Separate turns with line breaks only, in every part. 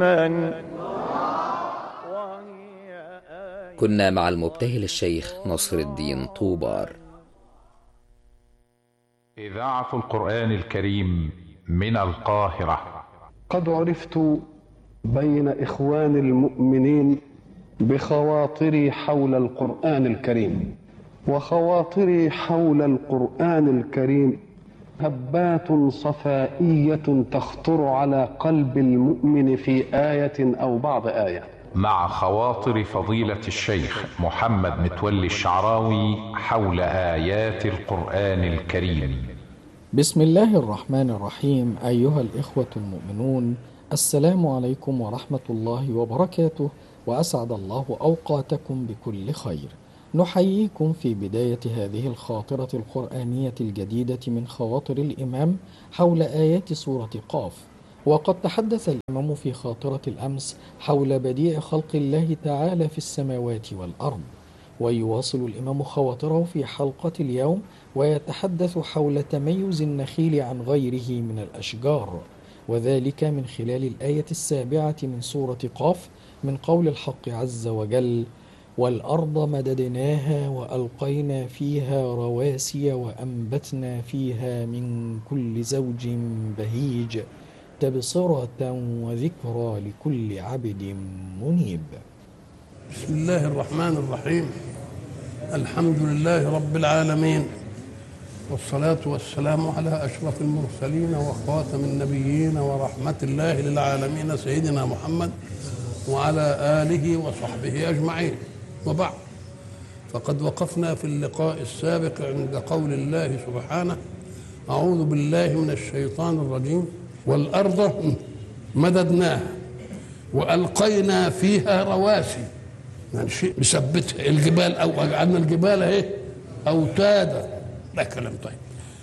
كنا مع المبتهل الشيخ نصر الدين طوبار
إذاعة القرآن الكريم من القاهرة
قد عرفت بين إخوان المؤمنين بخواطري حول القرآن الكريم وخواطري حول القرآن الكريم هبات صفائية تخطر على قلب المؤمن في آية أو بعض آية
مع خواطر فضيلة الشيخ محمد متولي الشعراوي حول آيات القرآن الكريم
بسم الله الرحمن الرحيم أيها الإخوة المؤمنون السلام عليكم ورحمة الله وبركاته وأسعد الله أوقاتكم بكل خير نحييكم في بداية هذه الخاطرة القرآنية الجديدة من خواطر الإمام حول آيات سورة قاف وقد تحدث الإمام في خاطرة الأمس حول بديع خلق الله تعالى في السماوات والأرض ويواصل الإمام خواطره في حلقة اليوم ويتحدث حول تميز النخيل عن غيره من الأشجار وذلك من خلال الآية السابعة من سورة قاف من قول الحق عز وجل والأرض مددناها وألقينا فيها رواسي وأنبتنا فيها من كل زوج بهيج تبصرة وذكرى لكل عبد منيب
بسم الله الرحمن الرحيم الحمد لله رب العالمين والصلاة والسلام على أشرف المرسلين وخاتم النبيين ورحمة الله للعالمين سيدنا محمد وعلى آله وصحبه أجمعين وبعد فقد وقفنا في اللقاء السابق عند قول الله سبحانه أعوذ بالله من الشيطان الرجيم والأرض مددناها وألقينا فيها رواسي يعني شيء مثبتها الجبال أو جعلنا الجبال اهي أوتادا ده كلام طيب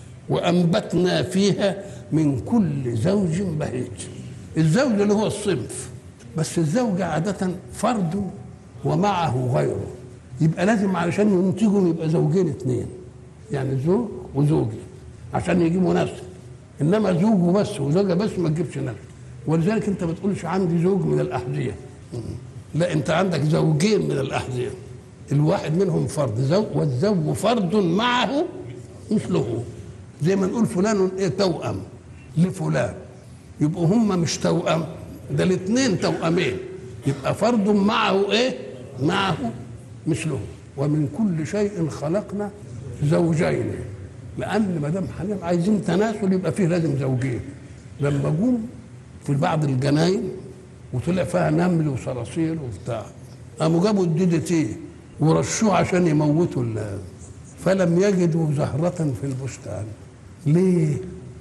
وأنبتنا فيها من كل زوج بهيج الزوج اللي هو الصنف بس الزوج عادة فرد ومعه غيره يبقى لازم علشان ينتجوا يبقى زوجين اثنين يعني زوج وزوجي عشان يجيبوا نسل انما زوج وبس وزوجه بس ما تجيبش نسل ولذلك انت ما تقولش عندي زوج من الاحذيه لا انت عندك زوجين من الاحذيه الواحد منهم فرد زوج والزوج فرد معه مثله زي ما نقول فلان ايه توأم لفلان يبقوا هم مش توأم ده الاثنين توأمين يبقى فرد معه ايه معه مثله ومن كل شيء خلقنا زوجين لان ما دام عايزين تناسل يبقى فيه لازم زوجين لما جم في بعض الجناين وطلع فيها نمل وصراصير وبتاع قاموا جابوا الدي تي ورشوه عشان يموتوا فلم يجدوا زهرة في البستان ليه؟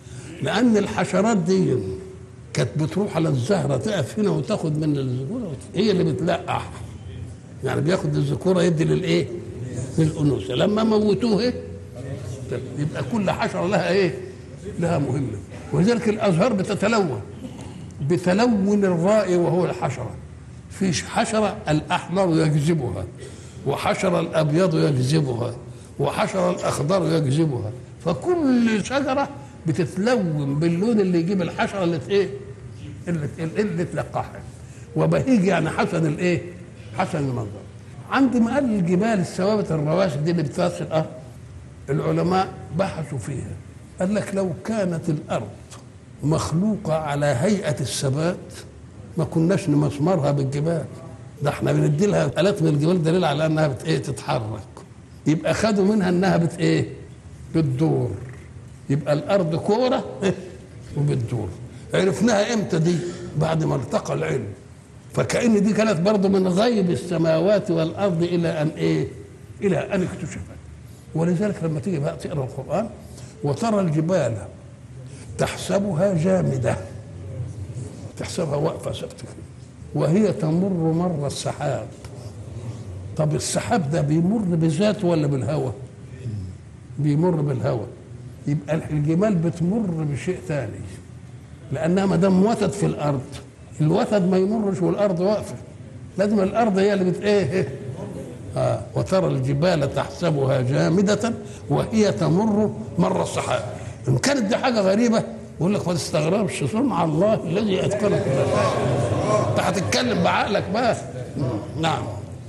لأن الحشرات دي كانت بتروح على الزهرة تقف هنا وتاخد من الذكورة هي اللي بتلقح يعني بياخد الذكورة يدي للإيه؟ للأنوثة لما موتوه يبقى كل حشرة لها إيه؟ لها مهمة ولذلك الأزهار بتتلون بتلون الرائي وهو الحشرة في حشرة الأحمر يجذبها وحشرة الأبيض يجذبها وحشرة الأخضر يجذبها فكل شجرة بتتلون باللون اللي يجيب الحشرة اللي ايه؟ اللي اللي تلقحها وبهيج يعني حسن الايه؟ حسن المنظر عند ما قال الجبال الثوابت الرواسي دي اللي بتغطي الارض العلماء بحثوا فيها قال لك لو كانت الارض مخلوقه على هيئه الثبات ما كناش نمسمرها بالجبال ده احنا بندي لها الات من الجبال دليل على انها بت ايه تتحرك يبقى خدوا منها انها بت ايه بتدور يبقى الارض كوره وبتدور عرفناها امتى دي بعد ما ارتقى العلم فكأن دي كانت برضه من غيب السماوات والارض الى ان ايه الى ان اكتشفت ولذلك لما تيجي بقى تقرا القران وترى الجبال تحسبها جامده تحسبها واقفه ثابته وهي تمر مر السحاب طب السحاب ده بيمر بذاته ولا بالهواء بيمر بالهواء يبقى الجمال بتمر بشيء ثاني لانها ما دام وتد في الارض الوتد ما يمرش والارض واقفه لازم الارض هي اللي بت ايه آه وترى الجبال تحسبها جامدة وهي تمر مر السحاب إن كانت دي حاجة غريبة يقول لك ما تستغربش صنع الله الذي أتقن كل شيء هتتكلم بعقلك بقى نعم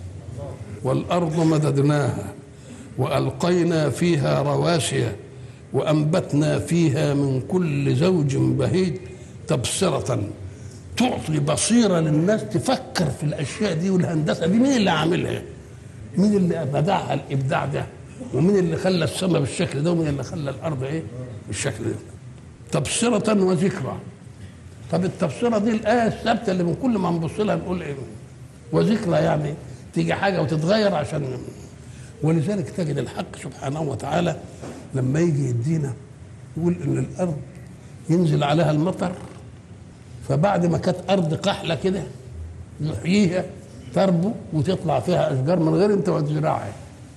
والارض مددناها والقينا فيها رواسي وانبتنا فيها من كل زوج بهيج تبصره تعطي بصيره للناس تفكر في الاشياء دي والهندسه دي مين اللي عاملها؟ مين اللي بدعها الابداع ده؟ ومين اللي خلى السماء بالشكل ده ومين اللي خلى الارض ايه؟ بالشكل ده؟ تبصره وذكرى طب التبصره دي الايه الثابته اللي من كل ما نبص لها نقول ايه؟ وذكرى يعني تيجي حاجه وتتغير عشان ولذلك تجد الحق سبحانه وتعالى لما يجي يدينا يقول ان الارض ينزل عليها المطر فبعد ما كانت ارض قحله كده يحييها تربو وتطلع فيها اشجار من غير انت وتزرعها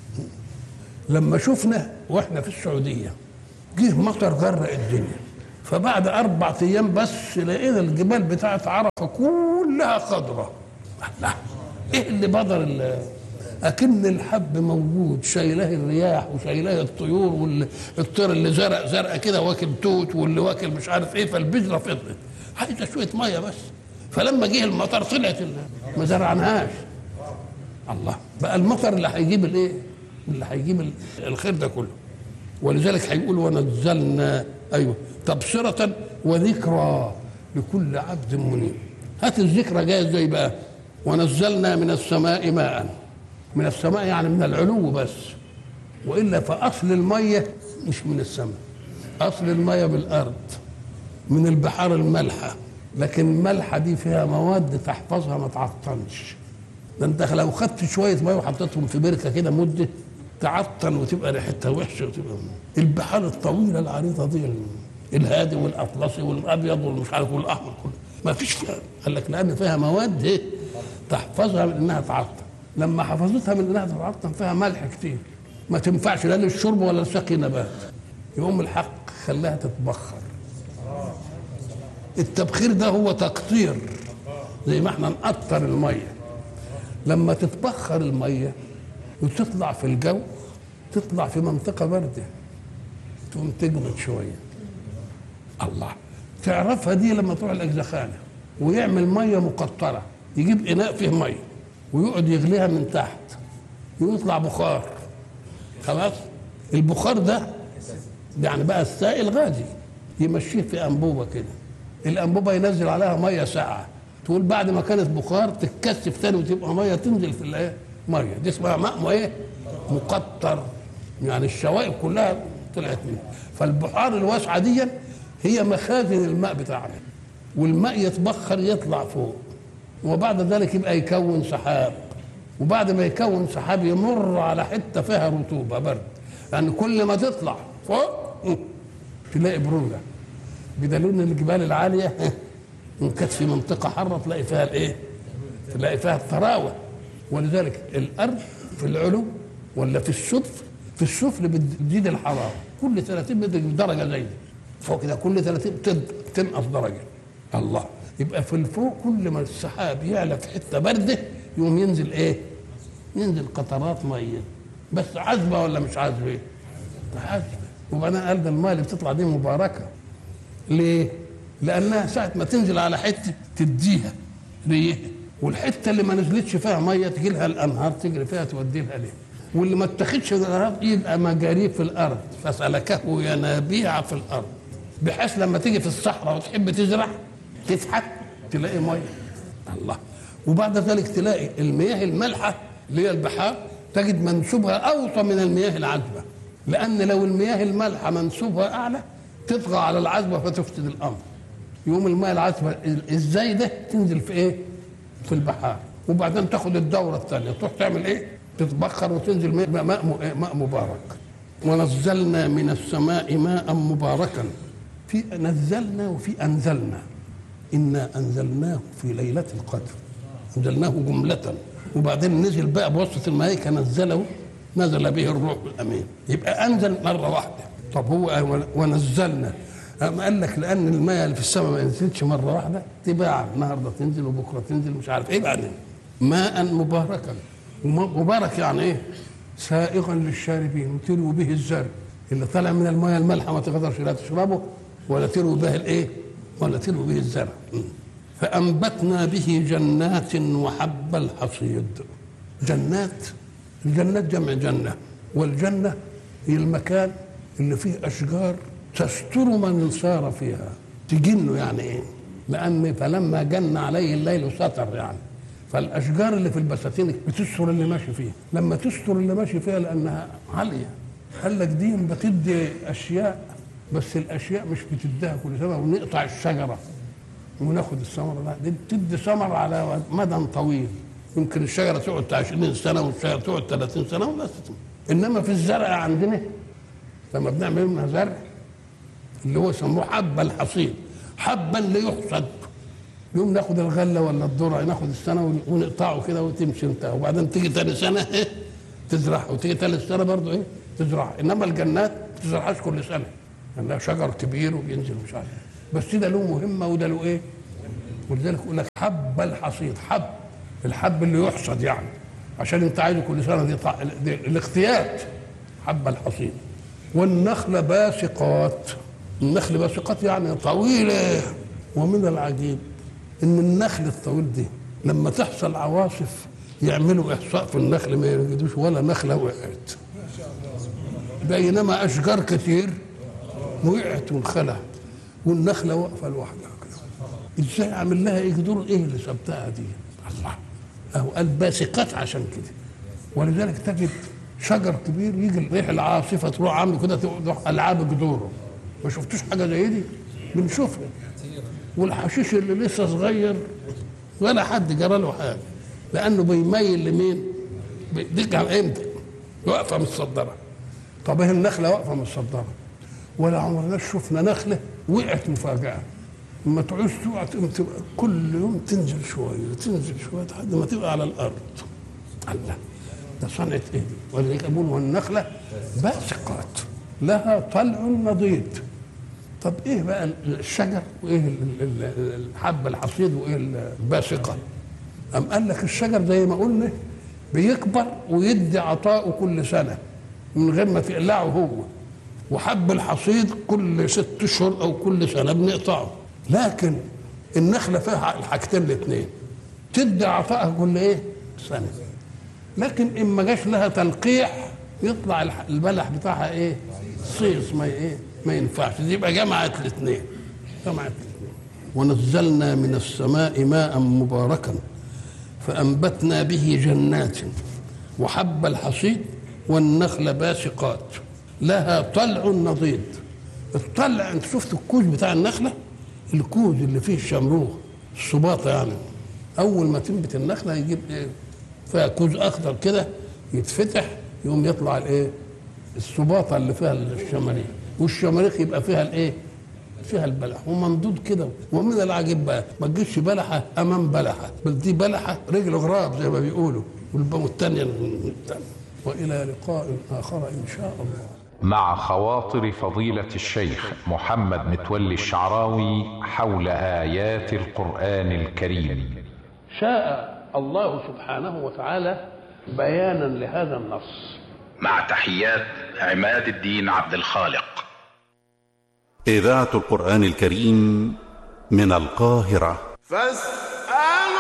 لما شفنا واحنا في السعوديه جه مطر غرق الدنيا فبعد اربع ايام بس لقينا الجبال بتاعت عرفه كلها خضراء الله ايه اللي بدر ال- اكن الحب موجود شايلاه الرياح وشايلاه الطيور والطير اللي زرق زرقه كده واكل توت واللي واكل مش عارف ايه فالبذره فضلت عايزه شويه ميه بس فلما جه المطر طلعت ال- ما زرعناهاش الله بقى المطر اللي هيجيب الايه اللي هيجيب ال- الخير ده كله ولذلك هيقول ونزلنا ايوه تبصرة وذكرى لكل عبد منيب هات الذكرى جايه ازاي بقى ونزلنا من السماء ماء من السماء يعني من العلو بس والا فاصل الميه مش من السماء اصل الميه بالارض من البحار المالحه لكن الملحه دي فيها مواد تحفظها ما تعطلش ده انت لو خدت شويه ميه وحطيتهم في بركه كده مده تعطل وتبقى ريحتها وحشه وتبقى البحار الطويله العريضه دي الهادي والاطلسي والابيض والمش عارف والاحمر كله ما فيش فيها قال لك لان فيها مواد ايه تحفظها من انها تعطل لما حفظتها من انها تعطل فيها ملح كتير ما تنفعش لا للشرب ولا لسقي نبات يقوم الحق خلاها تتبخر التبخير ده هو تقطير زي ما احنا نقطر الميه لما تتبخر الميه وتطلع في الجو تطلع في منطقه بارده تقوم تجمد شويه الله تعرفها دي لما تروح الاجزخانه ويعمل ميه مقطره يجيب اناء فيه ميه ويقعد يغليها من تحت ويطلع بخار خلاص البخار ده يعني بقى السائل غازي يمشيه في انبوبه كده الانبوبه ينزل عليها ميه ساقعه تقول بعد ما كانت بخار تتكثف تاني وتبقى ميه تنزل في الايه ميه دي اسمها ماء ايه مقطر يعني الشوائب كلها طلعت منه فالبحار الواسعه دي هي مخازن الماء بتاعنا والماء يتبخر يطلع فوق وبعد ذلك يبقى يكون سحاب وبعد ما يكون سحاب يمر على حته فيها رطوبه برد يعني كل ما تطلع فوق تلاقي بروده بدليل ان الجبال العاليه ان كانت في منطقه حاره تلاقي فيها الايه؟ تلاقي فيها الطراوه ولذلك الارض في العلو ولا في السفل في السفل بتزيد الحراره كل 30 متر درجه زي دي فوق كده كل 30 بتد- بتنقص درجه الله يبقى في الفوق كل ما السحاب يعلى في حته برده يقوم ينزل ايه؟ ينزل قطرات ميه بس عذبه ولا مش عذبه؟ عذبه وبعدين قال ده الماء اللي بتطلع دي مباركه ليه؟ لانها ساعه ما تنزل على حته تديها ريح والحته اللي ما نزلتش فيها ميه تجي لها الانهار تجري فيها تودي لها ليه؟ واللي ما اتخذش الانهار يبقى مجاريه في الارض فسلكه ينابيع في الارض بحيث لما تيجي في الصحراء وتحب تزرع تضحك تلاقي ميه الله وبعد ذلك تلاقي المياه المالحه اللي هي البحار تجد منسوبها اوطى من المياه العذبه لان لو المياه المالحه منسوبها اعلى تطغى على العذبه فتفسد الامر يوم الماء العذبه ازاي ده تنزل في ايه في البحار وبعدين تاخد الدوره الثانيه تروح تعمل ايه تتبخر وتنزل ماء ماء, ماء, ماء مبارك ونزلنا من السماء ماء مباركا في نزلنا وفي انزلنا انا انزلناه في ليله القدر انزلناه جمله وبعدين نزل بقى بواسطه الملائكه نزله نزل به الروح الامين يبقى انزل مره واحده طب هو ونزلنا أما قال لك لان الماء اللي في السماء ما نزلتش مره واحده تباع النهارده تنزل وبكره تنزل مش عارف ايه بعدين ماء مباركا مبارك يعني ايه؟ سائغا للشاربين تروي به الزرع اللي طالع من الماء المالحه ما تقدرش لا تشربه ولا تروي به الايه؟ ولا تروي به الزرع فأنبتنا به جنات وحب الحصيد جنات الجنات جمع جنة والجنة هي المكان اللي فيه أشجار تستر من سار فيها تجنه يعني إيه لأن فلما جن عليه الليل ستر يعني فالأشجار اللي في البساتين بتستر اللي ماشي فيها لما تستر اللي ماشي فيها لأنها عالية قال لك دي بتدي أشياء بس الأشياء مش بتديها كل سنة ونقطع الشجرة وناخد الثمرة لا دي بتدي ثمر على مدى طويل يمكن الشجرة تقعد 20 سنة والشجرة تقعد 30 سنة ولا تتم. إنما في الزرع عندنا لما بنعمل منها زرع اللي هو يسموه حبة الحصيد حبا ليحصد يوم ناخد الغلة ولا الذرة ناخد السنة ونقطعه كده وتمشي انت وبعدين تيجي تاني سنة ايه تزرع وتيجي تالت سنة برضه ايه تزرع انما الجنات ما تزرعهاش كل سنة لانها شجر كبير وبينزل مش عارف بس ده له مهمة وده له ايه ولذلك يقول لك حب الحصيد حب الحب اللي يحصد يعني عشان انت عايزه كل سنة دي, طع... دي الاختيات حب الحصيد والنخل باسقات النخل باسقات يعني طويلة ومن العجيب ان النخل الطويل دي لما تحصل عواصف يعملوا احصاء في النخل ما يجدوش ولا نخله وقعت بينما اشجار كتير وقعت وانخلعت والنخله واقفه لوحدها كده ازاي عامل لها ايه دور ايه اللي سبتها دي الله اهو قال باسقات عشان كده ولذلك تجد شجر كبير يجي الريح العاصفه تروح عامله كده تروح العاب جذوره ما شفتوش حاجه زي دي بنشوفها والحشيش اللي لسه صغير ولا حد جرى له حاجه لانه بيميل لمين؟ دي امتى؟ واقفه متصدره طب ايه النخله واقفه متصدره ولا عمرنا شفنا نخله وقعت مفاجاه اما تعوز تقع كل يوم تنزل شويه تنزل شويه لحد ما تبقى على الارض الله ده صنعه ايه دي؟ ولذلك يقول والنخله باسقات لها طلع نضيد طب ايه بقى الشجر وايه الحب الحصيد وايه الباسقه أم قال لك الشجر زي ما قلنا بيكبر ويدي عطاءه كل سنة من غير ما تقلعه هو وحب الحصيد كل ست اشهر او كل سنة بنقطعه لكن النخلة فيها الحاجتين الاثنين تدي عطائها كل ايه سنة لكن ان ما جاش لها تلقيح يطلع البلح بتاعها ايه صيص ما ايه ما ينفعش يبقى جمعت الاثنين جمعت الاثنين ونزلنا من السماء ماء مباركا فأنبتنا به جنات وحب الحصيد والنخل باسقات لها طلع نضيد الطلع انت شفت الكوز بتاع النخله الكوز اللي فيه الشمروخ الصباطه يعني اول ما تنبت النخله يجيب ايه فيها كوز اخضر كده يتفتح يقوم يطلع الايه الصباطه اللي فيها الشماريخ والشماريخ يبقى فيها الايه فيها البلح وممدود كده ومن العجيب بقى ما تجيش بلحه امام بلحه بل دي بلحه رجل غراب زي ما بيقولوا والثانيه والى لقاء اخر ان شاء الله
مع خواطر فضيلة الشيخ محمد متولي الشعراوي حول آيات القرآن الكريم
شاء الله سبحانه وتعالى بيانا لهذا النص
مع تحيات عماد الدين عبد الخالق
إذاعة القرآن الكريم من القاهرة
فاسألوا